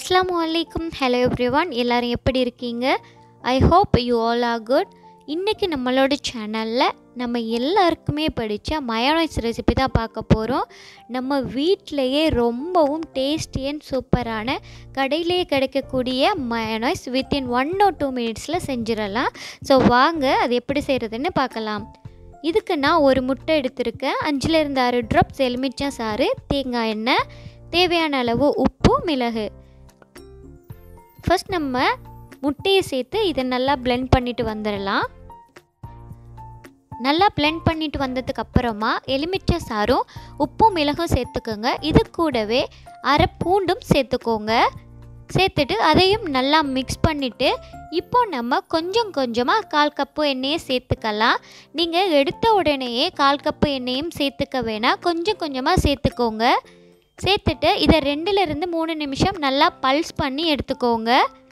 அஸ்ஸலாமு அலைக்கும் hello everyone எல்லாரும் எப்படி இருக்கீங்க I hope you all are good இன்றைக்கி நம்மளோட சேனலில் நம்ம எல்லாருக்குமே படித்த மயோனைஸ் ரெசிபி தான் பார்க்க போகிறோம் நம்ம வீட்டிலையே ரொம்பவும் டேஸ்டி அண்ட் சூப்பரான கடையிலேயே கிடைக்கக்கூடிய mayonnaise within one or two மினிட்ஸில் செஞ்சிடலாம் ஸோ வாங்க அது எப்படி செய்கிறதுன்னு பார்க்கலாம் இதுக்கு நான் ஒரு முட்டை எடுத்திருக்கேன் அஞ்சுலேருந்து ஆறு ட்ராப்ஸ் எலுமிச்சம் சாறு தேங்காய் எண்ணெய் தேவையான அளவு உப்பு மிளகு ஃபர்ஸ்ட் நம்ம முட்டையை சேர்த்து இதை நல்லா பிளெண்ட் பண்ணிட்டு வந்துடலாம் நல்லா பிளெண்ட் பண்ணிட்டு வந்ததுக்கு அப்புறமா எலுமிச்சை சாரும் உப்பும் மிளகும் சேர்த்துக்கோங்க இது கூடவே அரை பூண்டும் சேர்த்துக்கோங்க சேர்த்துட்டு அதையும் நல்லா மிக்ஸ் பண்ணிவிட்டு இப்போ நம்ம கொஞ்சம் கொஞ்சமாக கால் கப்பு எண்ணெயை சேர்த்துக்கலாம் நீங்கள் எடுத்த உடனேயே கால் கப்பு எண்ணெயும் சேர்த்துக்க வேணாம் கொஞ்சம் கொஞ்சமாக சேர்த்துக்கோங்க சேர்த்துட்டு இதை ரெண்டுலேருந்து மூணு நிமிஷம் நல்லா பல்ஸ் பண்ணி எடுத்துக்கோங்க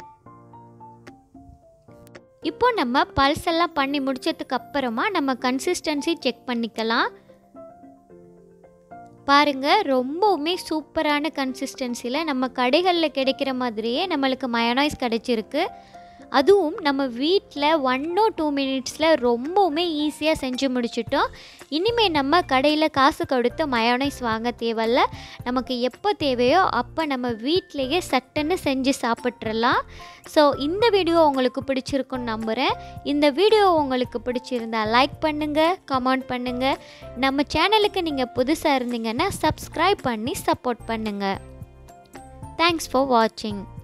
இப்போ நம்ம பல்ஸ் எல்லாம் பண்ணி முடிச்சதுக்கு அப்புறமா நம்ம கன்சிஸ்டன்சி செக் பண்ணிக்கலாம் பாருங்க ரொம்பவுமே சூப்பரான கன்சிஸ்டன்சியில் நம்ம கடைகளில் கிடைக்கிற மாதிரியே நம்மளுக்கு மயனாய்ஸ் கிடைச்சிருக்கு அதுவும் நம்ம வீட்டில் ஒன் ஓ டூ மினிட்ஸில் ரொம்பவுமே ஈஸியாக செஞ்சு முடிச்சிட்டோம் இனிமேல் நம்ம கடையில் காசு கொடுத்து மயோனைஸ் வாங்க தேவையில்ல நமக்கு எப்போ தேவையோ அப்போ நம்ம வீட்டிலையே சட்டுன்னு செஞ்சு சாப்பிட்றலாம் ஸோ இந்த வீடியோ உங்களுக்கு பிடிச்சிருக்குன்னு நம்புகிறேன் இந்த வீடியோ உங்களுக்கு பிடிச்சிருந்தா லைக் பண்ணுங்கள் கமெண்ட் பண்ணுங்கள் நம்ம சேனலுக்கு நீங்கள் புதுசாக இருந்தீங்கன்னா சப்ஸ்கிரைப் பண்ணி சப்போர்ட் பண்ணுங்கள் தேங்க்ஸ் ஃபார் வாட்சிங்